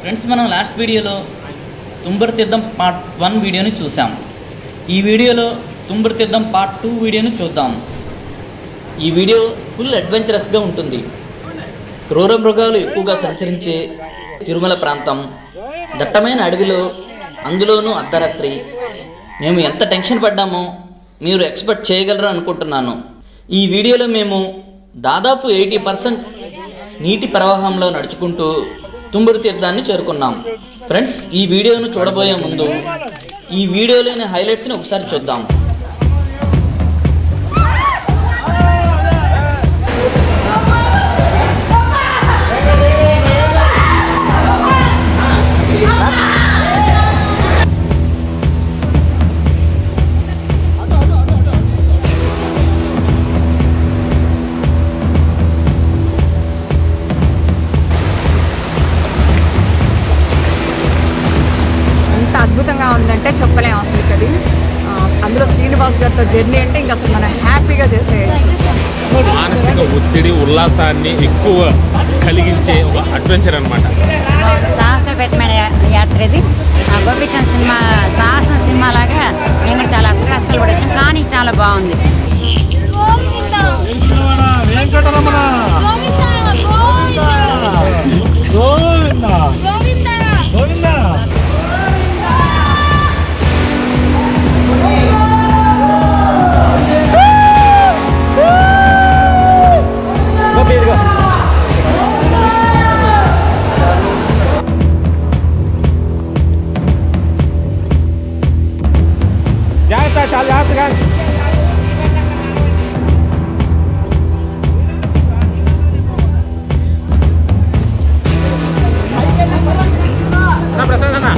Friends మనం last వీడియోలో తుంబర్ తీర్థం పార్ట్ వన్ వీడియోని చూసాం ఈ వీడియోలో తుంబర్ తీర్థం పార్ట్ టూ వీడియోని చూద్దాం ఈ వీడియో ఫుల్ అడ్వెంచరస్గా ఉంటుంది క్రూర మృగాలు ఎక్కువగా సంచరించే తిరుమల ప్రాంతం దట్టమైన అడవిలో అందులోనూ అర్ధరాత్రి మేము ఎంత టెన్షన్ పడ్డామో మీరు ఎక్స్పెక్ట్ చేయగలరు అనుకుంటున్నాను ఈ వీడియోలో మేము దాదాపు ఎయిటీ పర్సెంట్ నీటి ప్రవాహంలో నడుచుకుంటూ తుంబురు తీర్థాన్ని చేరుకున్నాం ఫ్రెండ్స్ ఈ వీడియోను చూడబోయే ముందు ఈ వీడియోలోని హైలైట్స్ని ఒకసారి చూద్దాం ఎంత అద్భుతంగా ఉందంటే చెప్పలేము అసలు అది ఆ, అందులో శ్రీనివాస్ గారితో జర్నీ అంటే ఇంకా అసలు మనం హ్యాపీగా చేసేయచ్చు మానసిక ఒత్తిడి ఉల్లాసాన్ని ఎక్కువ కలిగించే ఒక అడ్వెంచర్ అనమాట సాహసోపేతమైన యా- యాత్ర ఇది ఆ గోపిచంద్ సినిమా సాహసం సినిమా లాగా మేము కూడా చాలా అసలు కష్టాలు పడొచ్చాం కానీ చాలా బాగుంది గోవింద గోవింద గోవింద జాగ్రత్త చాలా జాగ్రత్తగా ప్రసాద్ అన్న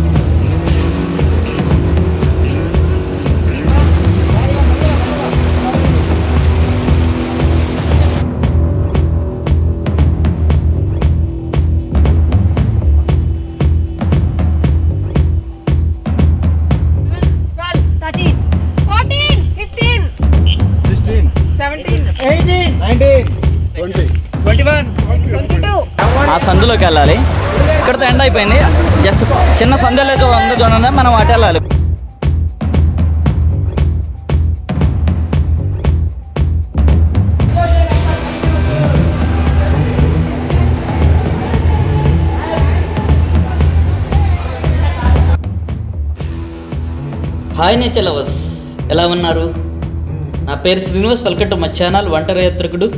fourteen fifteen seventeen twenty two ఆ సందులోకి వెళ్ళాలి ఇక్కడతో ఎండ్ అయిపోయింది జస్ట్ చిన్న సందులో అయితే ఉందో చూడండి మనం అటు వెళ్ళాలి హాయ్ నేచర్ లవర్స్ ఎలా ఉన్నారు నా పేరు శ్రీనివాస్ వెల్కమ్ టు మా ఛానల్ ఒంటరి యాత్రికుడు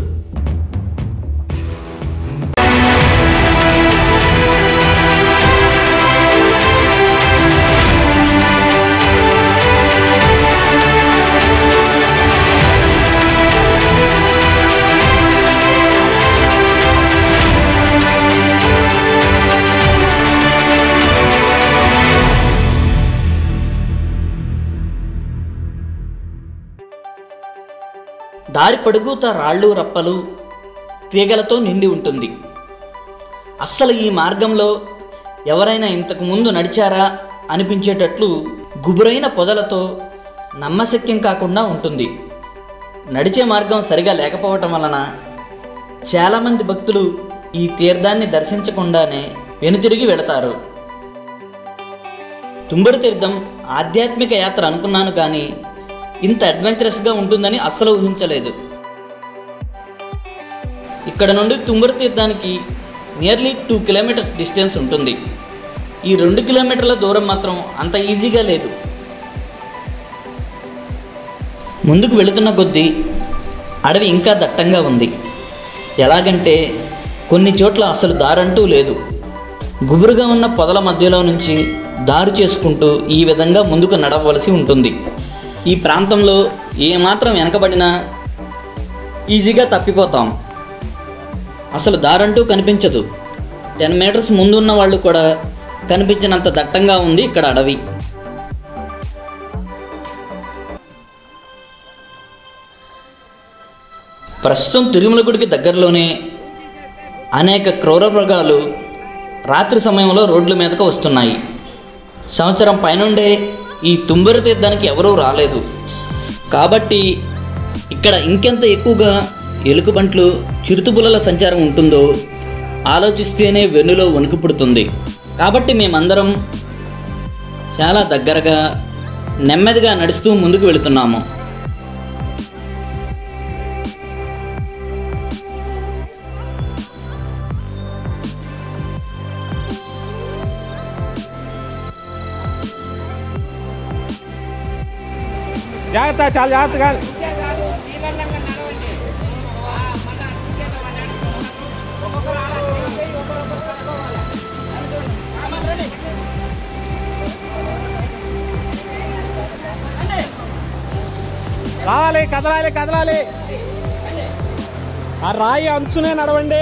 దారి పొడుగుతా రాళ్ళు రప్పలు తీగలతో నిండి ఉంటుంది అస్సలు ఈ మార్గంలో ఎవరైనా ఇంతకు ముందు నడిచారా అనిపించేటట్లు గుబురైన పొదలతో నమ్మశక్యం కాకుండా ఉంటుంది నడిచే మార్గం సరిగా లేకపోవటం వలన చాలామంది భక్తులు ఈ తీర్థాన్ని దర్శించకుండానే వెనుతిరిగి వెళతారు తుంబురు తీర్థం ఆధ్యాత్మిక యాత్ర అనుకున్నాను కానీ ఇంత అడ్వెంచరస్గా ఉంటుందని అస్సలు ఊహించలేదు ఇక్కడ నుండి తుంబురు తీర్థానికి నియర్లీ టూ కిలోమీటర్స్ డిస్టెన్స్ ఉంటుంది ఈ రెండు కిలోమీటర్ల దూరం మాత్రం అంత ఈజీగా లేదు ముందుకు వెళుతున్న కొద్దీ అడవి ఇంకా దట్టంగా ఉంది ఎలాగంటే కొన్ని చోట్ల అసలు దారంటూ లేదు గుబురుగా ఉన్న పొదల మధ్యలో నుంచి దారి చేసుకుంటూ ఈ విధంగా ముందుకు నడవలసి ఉంటుంది ఈ ప్రాంతంలో ఏమాత్రం వెనకబడినా ఈజీగా తప్పిపోతాం అసలు దారంటూ కనిపించదు టెన్ మీటర్స్ ముందున్న వాళ్ళు కూడా కనిపించినంత దట్టంగా ఉంది ఇక్కడ అడవి ప్రస్తుతం తిరుమల గుడికి దగ్గరలోనే అనేక క్రూర మృగాలు రాత్రి సమయంలో రోడ్ల మీదకు వస్తున్నాయి సంవత్సరం పైనుండే ఈ తుంబురు తీర్థానికి ఎవరూ రాలేదు కాబట్టి ఇక్కడ ఇంకెంత ఎక్కువగా ఎలుకబంట్లు చిరుతుపులల సంచారం ఉంటుందో ఆలోచిస్తేనే వెన్నులో వణుకు పుడుతుంది కాబట్టి మేమందరం చాలా దగ్గరగా నెమ్మదిగా నడుస్తూ ముందుకు వెళుతున్నాము జాగ్రత్త చాలా జాగ్రత్తగా రావాలి కదలాలి కదలాలి ఆ రాయి అంచునే నడవండి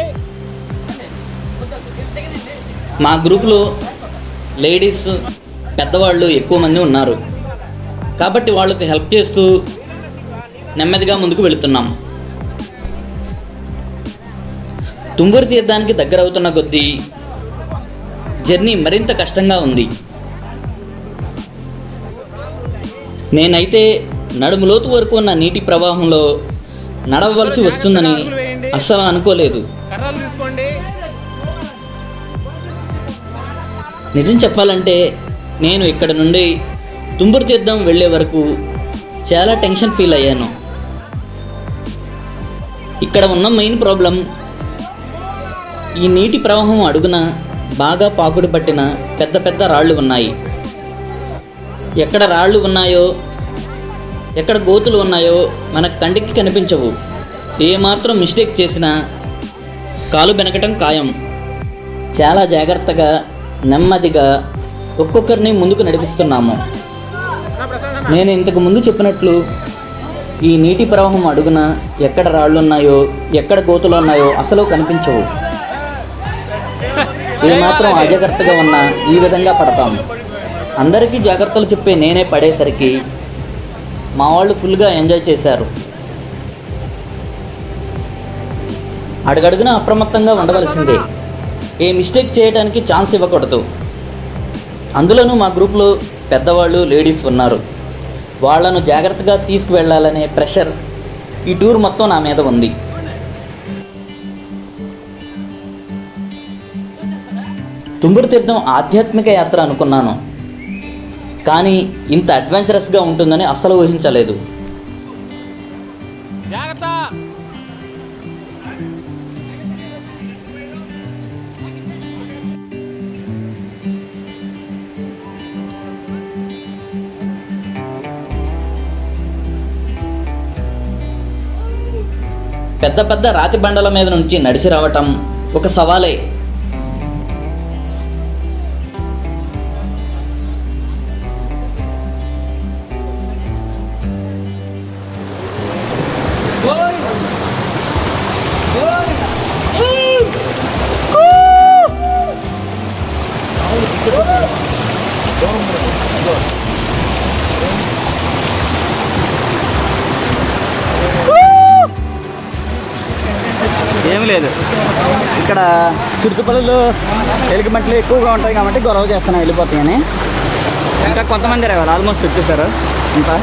మా గ్రూపులో లేడీస్ పెద్దవాళ్ళు ఎక్కువ మంది ఉన్నారు కాబట్టి వాళ్ళకి హెల్ప్ చేస్తూ నెమ్మదిగా ముందుకు వెళుతున్నాం తుంబూరు తీర్థానికి దగ్గర అవుతున్న కొద్దీ జర్నీ మరింత కష్టంగా ఉంది నేనైతే నడుము లోతు వరకు ఉన్న నీటి ప్రవాహంలో నడవవలసి వస్తుందని అస్సలు అనుకోలేదు కర్రలు తీసుకోండి నిజం చెప్పాలంటే నేను ఇక్కడ నుండి తుంబురు తీర్థం వెళ్ళే వరకు చాలా టెన్షన్ ఫీల్ అయ్యాను ఇక్కడ ఉన్న మెయిన్ ప్రాబ్లం ఈ నీటి ప్రవాహం అడుగున బాగా పాకుడు పట్టిన పెద్ద పెద్ద రాళ్ళు ఉన్నాయి ఎక్కడ రాళ్ళు ఉన్నాయో ఎక్కడ గోతులు ఉన్నాయో మన కంటికి కనిపించవు ఏమాత్రం మిస్టేక్ చేసినా కాలు బెనకటం ఖాయం చాలా జాగ్రత్తగా నెమ్మదిగా ఒక్కొక్కరిని ముందుకు నడిపిస్తున్నాము నేను ఇంతకు ముందు చెప్పినట్లు ఈ నీటి ప్రవాహం అడుగున ఎక్కడ రాళ్ళు ఉన్నాయో ఎక్కడ గోతులు ఉన్నాయో అసలు కనిపించవు ఏమాత్రం అజాగ్రత్తగా ఉన్నా ఈ విధంగా పడతాము అందరికీ జాగ్రత్తలు చెప్పే నేనే పడేసరికి మా వాళ్ళు ఫుల్గా ఎంజాయ్ చేశారు అడుగడుగున అప్రమత్తంగా ఉండవలసిందే ఏ మిస్టేక్ చేయడానికి ఛాన్స్ ఇవ్వకూడదు అందులోనూ మా గ్రూప్లో పెద్దవాళ్ళు లేడీస్ ఉన్నారు వాళ్ళను జాగ్రత్తగా తీసుకువెళ్ళాలనే ప్రెషర్ ఈ టూర్ మొత్తం నా మీద ఉంది తుంబురు తీర్థం ఆధ్యాత్మిక యాత్ర అనుకున్నాను కానీ ఇంత అడ్వెంచరస్గా ఉంటుందని అస్సలు ఊహించలేదు జాగ్రత్త పెద్ద పెద్ద రాతి బండల మీద నుంచి నడిచి రావటం ఒక సవాలే ఏమి లేదు ఇక్కడ చుట్టుపక్కల ఎలుగుబంట్లు ఎక్కువగా ఉంటాయి కాబట్టి గొడవ చేస్తున్నాం వెళ్ళిపోతాయని ఇంకా కొంతమంది రావాలి ఆల్మోస్ట్ వచ్చేసారు ఇంకా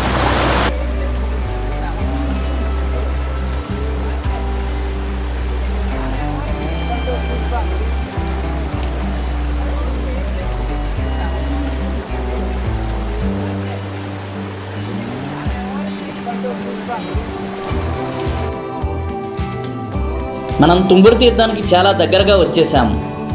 మనం తుంబురు తీర్థానికి చాలా దగ్గరగా వచ్చేసాం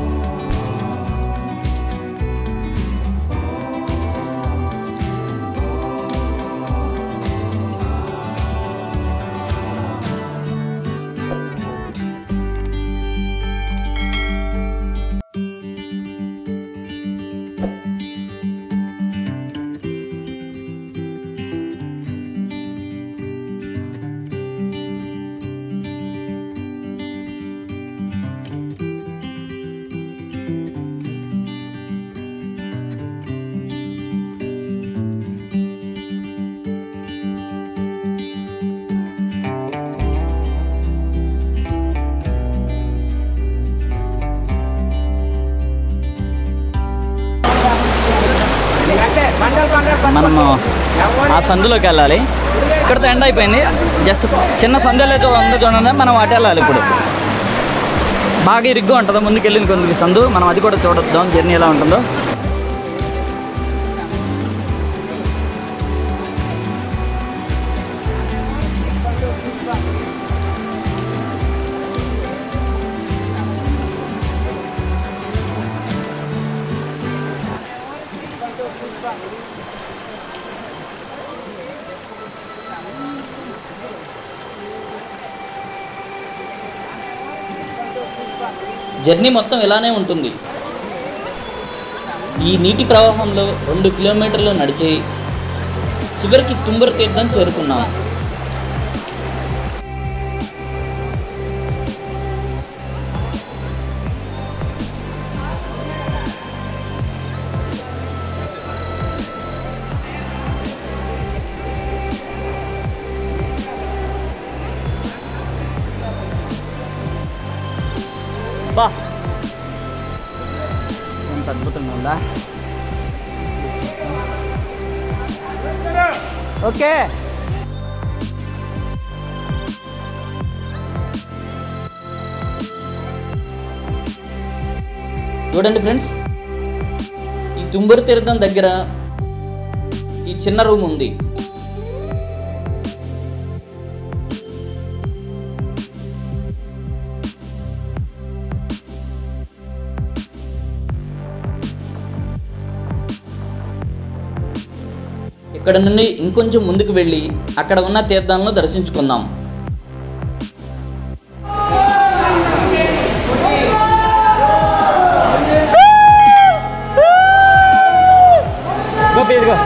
మనము ఆ సందులోకి వెళ్ళాలి ఇక్కడతో ఎండ్ అయిపోయింది జస్ట్ చిన్న సందులో అయితే ఉందో చూడండి మనం అటు వెళ్ళాలి ఇప్పుడు బాగా ఇరుగ్గా ఉంటుందో ముందుకు వెళ్ళిన కొందుకు సందు మనం అది కూడా చూడొద్దాం జర్నీ ఎలా ఉంటుందో జర్నీ మొత్తం ఇలానే ఉంటుంది ఈ నీటి ప్రవాహంలో రెండు కిలోమీటర్లు నడిచి చివరికి తుంబర తీర్థం చేరుకున్నాం బా ఎంత అద్భుతంగా ఉందా ఓకే చూడండి ఫ్రెండ్స్ ఈ తుంబురు తీర్థం దగ్గర ఈ చిన్న రూమ్ ఉంది ఇక్కడ నుండి ఇంకొంచెం ముందుకు వెళ్ళి అక్కడ ఉన్న తీర్థాలను దర్శించుకుందాం గోపి ఇదిగో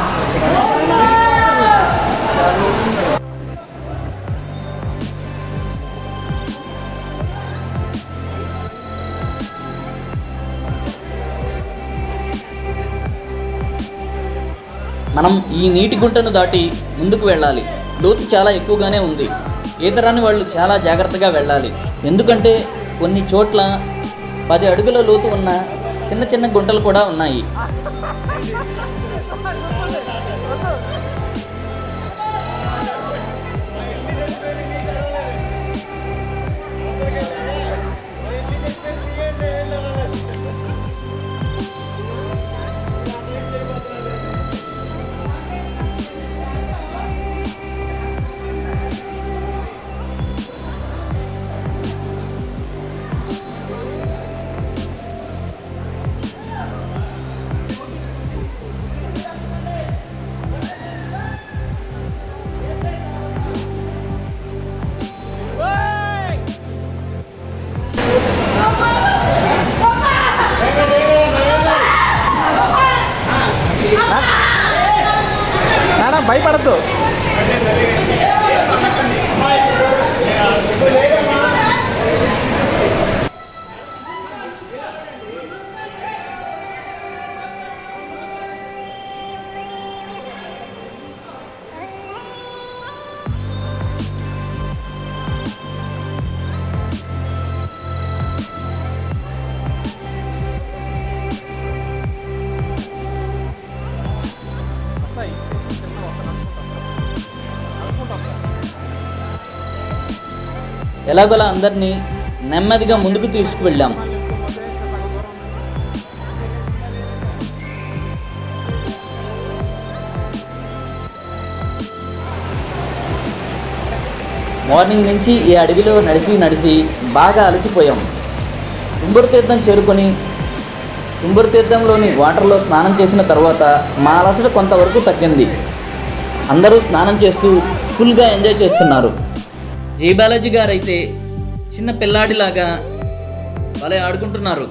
మనం ఈ నీటి గుంటను దాటి ముందుకు వెళ్ళాలి లోతు చాలా ఎక్కువగానే ఉంది ఈతరాని వాళ్ళు చాలా జాగ్రత్తగా వెళ్ళాలి ఎందుకంటే కొన్ని చోట్ల పది అడుగుల లోతు ఉన్న చిన్న చిన్న గుంటలు కూడా ఉన్నాయి మేడం భయపడద్దు ఎలాగోలా అందరినీ నెమ్మదిగా ముందుకు తీసుకువెళ్ళాం మార్నింగ్ నుంచి ఈ అడవిలో నడిచి నడిచి బాగా అలసిపోయాం తుంబురు తీర్థం చేరుకొని తుంబురు తీర్థంలోని వాటర్లో స్నానం చేసిన తర్వాత మా అలసట కొంతవరకు తగ్గింది అందరూ స్నానం చేస్తూ ఫుల్గా ఎంజాయ్ చేస్తున్నారు జై బాలాజీ గారు అయితే చిన్న పిల్లాడిలాగా భలే ఆడుకుంటున్నారు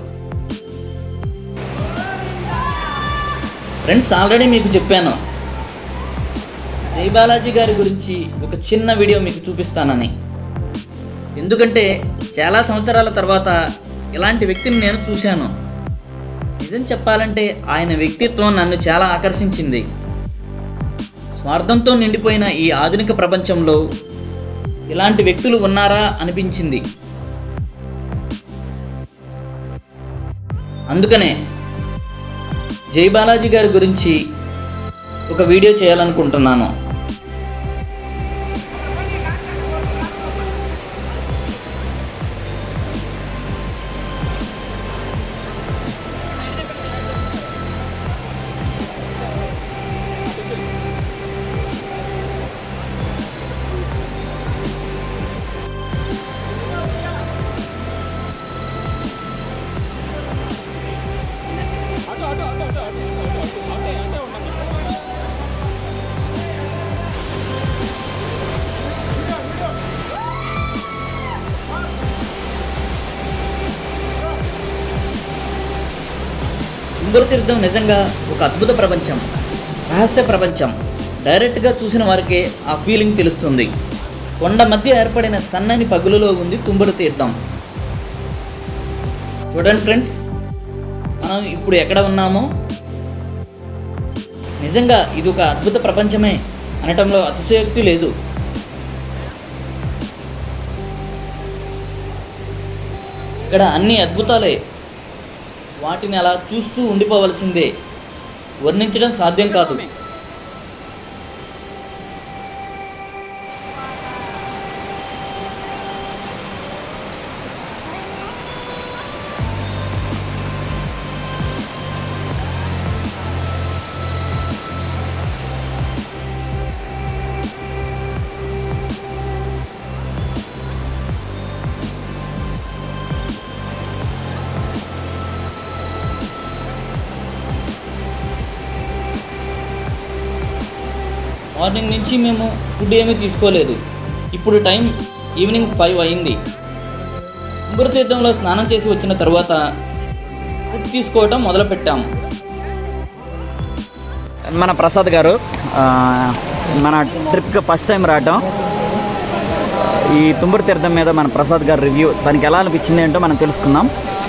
ఫ్రెండ్స్ ఆల్రెడీ మీకు చెప్పాను జై బాలాజీ గారి గురించి ఒక చిన్న వీడియో మీకు చూపిస్తానని ఎందుకంటే చాలా సంవత్సరాల తర్వాత ఇలాంటి వ్యక్తిని నేను చూశాను నిజం చెప్పాలంటే ఆయన వ్యక్తిత్వం నన్ను చాలా ఆకర్షించింది స్వార్థంతో నిండిపోయిన ఈ ఆధునిక ప్రపంచంలో ఇలాంటి వ్యక్తులు ఉన్నారా అనిపించింది అందుకనే జై బాలాజీ గారి గురించి ఒక వీడియో చేయాలనుకుంటున్నాను తుంబుర తీర్థం నిజంగా ఒక అద్భుత ప్రపంచం రహస్య ప్రపంచం డైరెక్ట్గా చూసిన వారికే ఆ ఫీలింగ్ తెలుస్తుంది కొండ మధ్య ఏర్పడిన సన్నని పగులులో ఉంది తుంబుర తీర్థం చూడండి ఫ్రెండ్స్ మనం ఇప్పుడు ఎక్కడ ఉన్నామో నిజంగా ఇది ఒక అద్భుత ప్రపంచమే అనటంలో అతిశయోక్తి లేదు ఇక్కడ అన్ని అద్భుతాలే వాటిని అలా చూస్తూ ఉండిపోవలసిందే వర్ణించడం సాధ్యం కాదు మార్నింగ్ నుంచి మేము ఫుడ్ ఏమీ తీసుకోలేదు ఇప్పుడు టైం ఈవినింగ్ ఫైవ్ అయింది తీర్థంలో స్నానం చేసి వచ్చిన తర్వాత ఫుడ్ తీసుకోవటం మొదలుపెట్టాము మన ప్రసాద్ గారు ఆ, మన ట్రిప్కి ఫస్ట్ టైం రావటం ఈ తుంబురు తీర్థం మీద మన ప్రసాద్ గారు రివ్యూ దానికి ఎలా అనిపించింది ఏంటో మనం తెలుసుకుందాం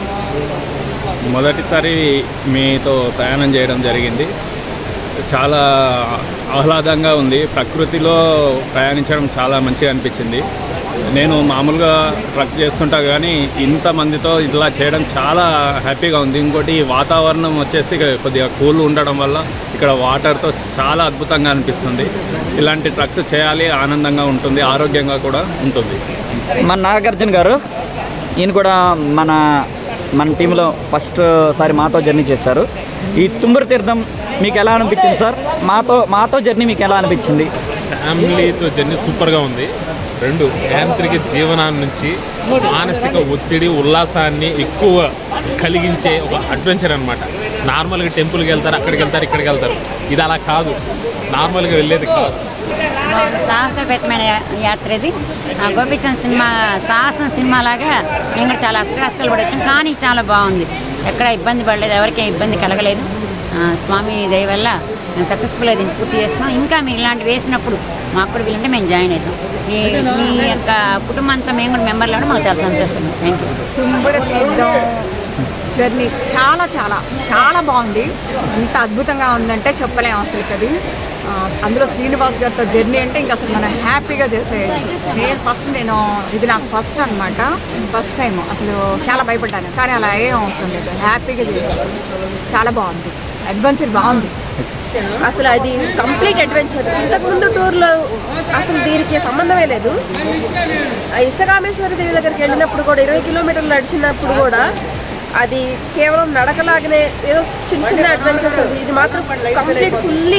మొదటిసారి మీతో ప్రయాణం చేయడం జరిగింది చాలా ఆహ్లాదంగా ఉంది ప్రకృతిలో ప్రయాణించడం చాలా మంచిగా అనిపించింది నేను మామూలుగా ట్రక్ చేస్తుంటా కానీ ఇంతమందితో ఇలా చేయడం చాలా హ్యాపీగా ఉంది ఇంకోటి ఈ వాతావరణం వచ్చేసి కొద్దిగా కూల్ ఉండడం వల్ల ఇక్కడ వాటర్తో చాలా అద్భుతంగా అనిపిస్తుంది ఇలాంటి ట్రక్స్ చేయాలి ఆనందంగా ఉంటుంది ఆరోగ్యంగా కూడా ఉంటుంది మన నాగార్జున గారు ఈయన కూడా మన మన టీంలో ఫస్ట్ సారి మాతో జర్నీ చేశారు ఈ తుంబురు తీర్థం మీకు ఎలా అనిపించింది సార్ మాతో మాతో జర్నీ మీకు ఎలా అనిపించింది ఫ్యామిలీతో జర్నీ సూపర్గా ఉంది రెండు యాంత్రిక జీవనాన్ని నుంచి మానసిక ఒత్తిడి ఉల్లాసాన్ని ఎక్కువ కలిగించే ఒక అడ్వెంచర్ అనమాట నార్మల్గా టెంపుల్కి వెళ్తారు అక్కడికి వెళ్తారు ఇక్కడికి వెళ్తారు ఇది అలా కాదు నార్మల్గా వెళ్ళేది కాదు సాహసోపేతమైన యాత్ర ఇది ఆ గోపిచంద్ సినిమా సాహసం సినిమా లాగా మేము కూడా చాలా అష్ట కష్టాలు పడి వచ్చాం కానీ చాలా బాగుంది ఎక్కడ ఇబ్బంది పడలేదు ఎవరికి ఇబ్బంది కలగలేదు ఆ, స్వామి దయ వల్ల మేము సక్సెస్ఫుల్గా దీన్ని పూర్తి చేస్తున్నాం ఇంకా మీరు ఇలాంటివి వేసినప్పుడు మాకు కూడా వీలుంటే మేము జాయిన్ అవుతాం మీ మీ యొక్క కుటుంబం అంతా మేము కూడా మెంబర్లు కూడా మాకు చాలా సంతోషం థ్యాంక్ యూ తుంబుర తీర్థం జర్నీ చాలా చాలా చాలా బాగుంది ఎంత అద్భుతంగా ఉందంటే చెప్పలేం అసలు అది ఆ, అందులో శ్రీనివాస్ గారితో జర్నీ అంటే ఇంకా అసలు మనం హ్యాపీగా చేసేయచ్చు నేను ఫస్ట్ నేను ఇది నాకు ఫస్ట్ అనమాట ఫస్ట్ టైం అసలు చాలా భయపడ్డాను కానీ అలా ఏం అవసరం లేదు హ్యాపీగా చేయొచ్చు చాలా బాగుంది అడ్వెంచర్ బాగుంది అసలు అది కంప్లీట్ అడ్వెంచర్ ఇంతకుముందు టూర్లో అసలు దీనికి సంబంధమే లేదు ఆ ఇష్టకామేశ్వరి దేవి దగ్గరికి వెళ్ళినప్పుడు కూడా ఇరవై కిలోమీటర్లు నడిచినప్పుడు కూడా అది కేవలం నడకలాగానే ఏదో చిన్న చిన్న అడ్వెంచర్స్ ఉంది ఇది మాత్రం కంప్లీట్ ఫుల్లీ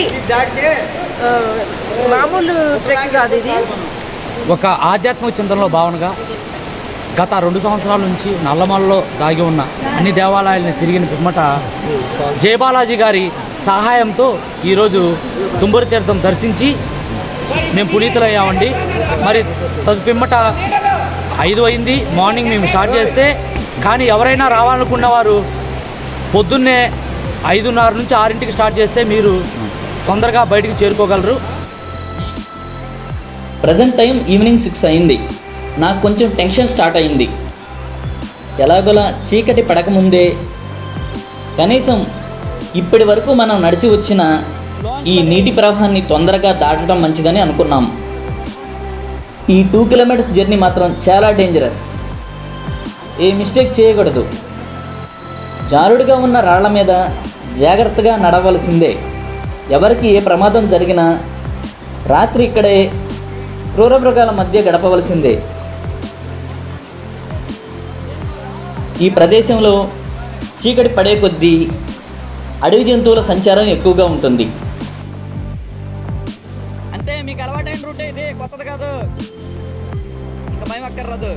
మామూలు ట్రెక్ కాదు ఇది ఒక ఆధ్యాత్మిక చింతనలో భావనగా గత రెండు సంవత్సరాల నుంచి నల్లమలలో దాగి ఉన్న అన్ని దేవాలయాలను తిరిగిన పిమ్మట జయబాలాజీ గారి సహాయంతో ఈరోజు తుంబురు తీర్థం దర్శించి మేము పునీతులయ్యామండి మరి తదు పిమ్మట ఐదు అయింది మార్నింగ్ మేము స్టార్ట్ చేస్తే కానీ ఎవరైనా రావాలనుకున్న వారు పొద్దున్నే ఐదున్నర నుంచి ఆరింటికి స్టార్ట్ చేస్తే మీరు తొందరగా బయటికి చేరుకోగలరు ప్రజెంట్ టైం ఈవినింగ్ సిక్స్ అయింది నాకు కొంచెం టెన్షన్ స్టార్ట్ అయింది ఎలాగోలా చీకటి పడకముందే కనీసం ఇప్పటి వరకు మనం నడిచి వచ్చిన ఈ నీటి ప్రవాహాన్ని తొందరగా దాటడం మంచిదని అనుకున్నాం ఈ టూ కిలోమీటర్స్ జర్నీ మాత్రం చాలా డేంజరస్ ఏ మిస్టేక్ చేయకూడదు జారుడుగా ఉన్న రాళ్ల మీద జాగ్రత్తగా నడవలసిందే ఎవరికి ఏ ప్రమాదం జరిగినా రాత్రి ఇక్కడే క్రూర మృగాల మధ్య గడపవలసిందే ఈ ప్రదేశంలో చీకటి పడే కొద్దీ అడవి జంతువుల సంచారం ఎక్కువగా ఉంటుంది అంతే మీకు అలవాటైన రూట్ ఇది కొత్తది కాదు ఇంకా భయం అక్కర్రాదు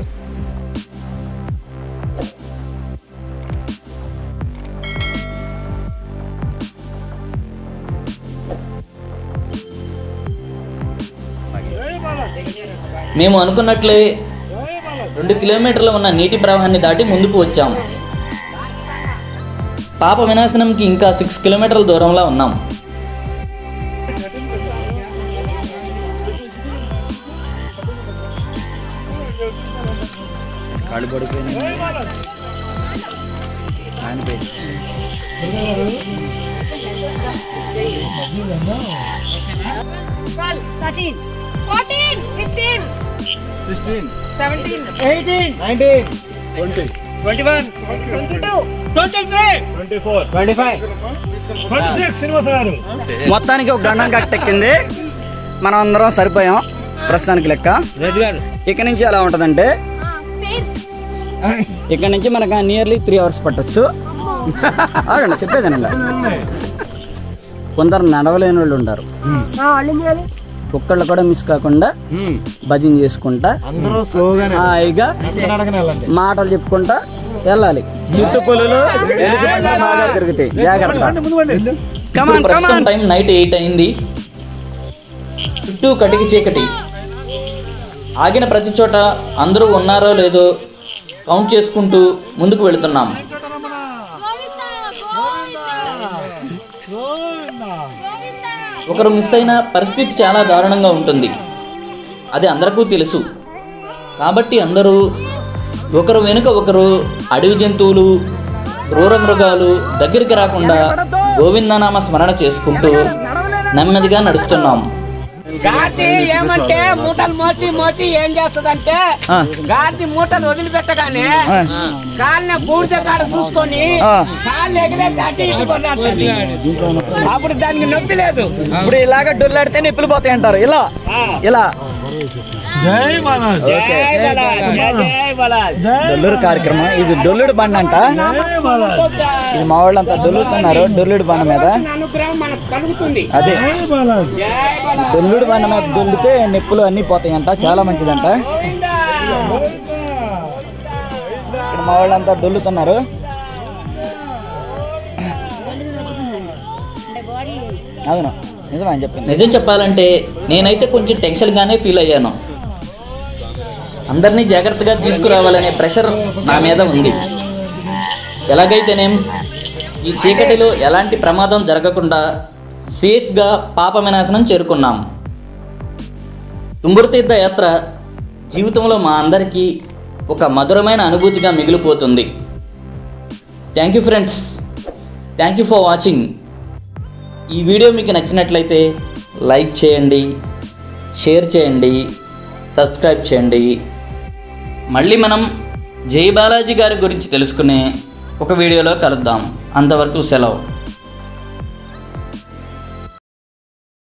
మేము అనుకున్నట్లే రెండు కిలోమీటర్లు ఉన్న నీటి ప్రవాహాన్ని దాటి ముందుకు వచ్చాం పాప వినాశనంకి ఇంకా సిక్స్ కిలోమీటర్ల దూరంలో ఉన్నాం కాళ్ళు పడిపోయినాయి ఆయన పోయి మొత్తానికి ఒక గండం కట్టెక్కింది మనం అందరం సరిపోయాం ప్రస్తుతానికి లెక్క ఇక్కడ నుంచి ఎలా ఉంటుందంటే ఇక్కడ నుంచి మనకు నియర్లీ త్రీ అవర్స్ పట్టొచ్చు ఆగండి చెప్పేదేనండి కొందరు నడవలేని వాళ్ళు ఉంటారు ఒక్కళ్ళు కూడా మిస్ కాకుండా భజన చేసుకుంటా అందరూ స్లోగానే హాయిగా మాటలు చెప్పుకుంటా వెళ్ళాలి చుట్టు పులులు ఎలుగు బండ్లు బాగా తిరుగుతాయి జాగ్రత్త ఇప్పుడు కమాన్ ప్రస్తుతం కమాన్ టైం నైట్ ఎయిట్ అయింది చుట్టూ కటికి చీకటి ఆగిన ప్రతి చోట అందరూ ఉన్నారో లేదో కౌంట్ చేసుకుంటూ ముందుకు వెళుతున్నాం ఒకరు మిస్ అయిన పరిస్థితి చాలా దారుణంగా ఉంటుంది అది అందరికీ తెలుసు కాబట్టి అందరూ ఒకరు వెనుక ఒకరు అడవి జంతువులు క్రూర మృగాలు దగ్గరికి రాకుండా గోవిందనామ స్మరణ చేసుకుంటూ నెమ్మదిగా నడుస్తున్నాం గాడి ఏమంటే మూటలు మోసి మోసి ఏం చేస్తదంటే ఆ. గాడి మూటలు వదిలిపెట్టగానే ఆ. కాళ్ళని బూడిద కాడ చూసుకొని ఆ. కాళ్ళు ఎగిరే దాటి ఇటు కొట్టాడుతుంది. అప్పుడు దానికి నొప్పి లేదు ఇప్పుడు ఇలాగ డొల్లాడితే నిప్పులు పోతాయి అంటారు ఇలా ఇలా జై మహారాజ్ ఓకే జై బలాల్, జై జై బలాల్. డొల్లుడు కార్యక్రమం ఇది డొల్లుడు బండి అంట ఇది మా వాళ్ళంతా డొల్లుతున్నారు డొల్లుడు బండ మీద అనుగ్రహం మనకు కలుగుతుంది అదే జై బలాల్. డొల్లుడు బండ మీద దొల్లితే నిప్పులు అన్నీ పోతాయంట చాలా మంచిదంట ఇక్కడ మా వాళ్ళంతా డొల్లుతున్నారు అవును నిజమా అని చెప్పింది నిజం చెప్పాలంటే నేనైతే కొంచెం టెన్షన్గానే ఫీల్ అయ్యాను అందరినీ జాగ్రత్తగా తీసుకురావాలనే ప్రెషర్ నా మీద ఉంది ఎలాగైతేనేం ఈ చీకటిలో ఎలాంటి ప్రమాదం జరగకుండా సేఫ్గా పాప వినాశనం చేరుకున్నాం తుంబురు తీర్థ యాత్ర జీవితంలో మా అందరికీ ఒక మధురమైన అనుభూతిగా మిగిలిపోతుంది thank you friends thank you for watching ఈ వీడియో మీకు నచ్చినట్లయితే లైక్ చేయండి షేర్ చేయండి సబ్స్క్రైబ్ చేయండి మళ్ళీ మనం జై బాలాజీ గారి గురించి తెలుసుకునే ఒక వీడియోలో కలుద్దాం అంతవరకు సెలవు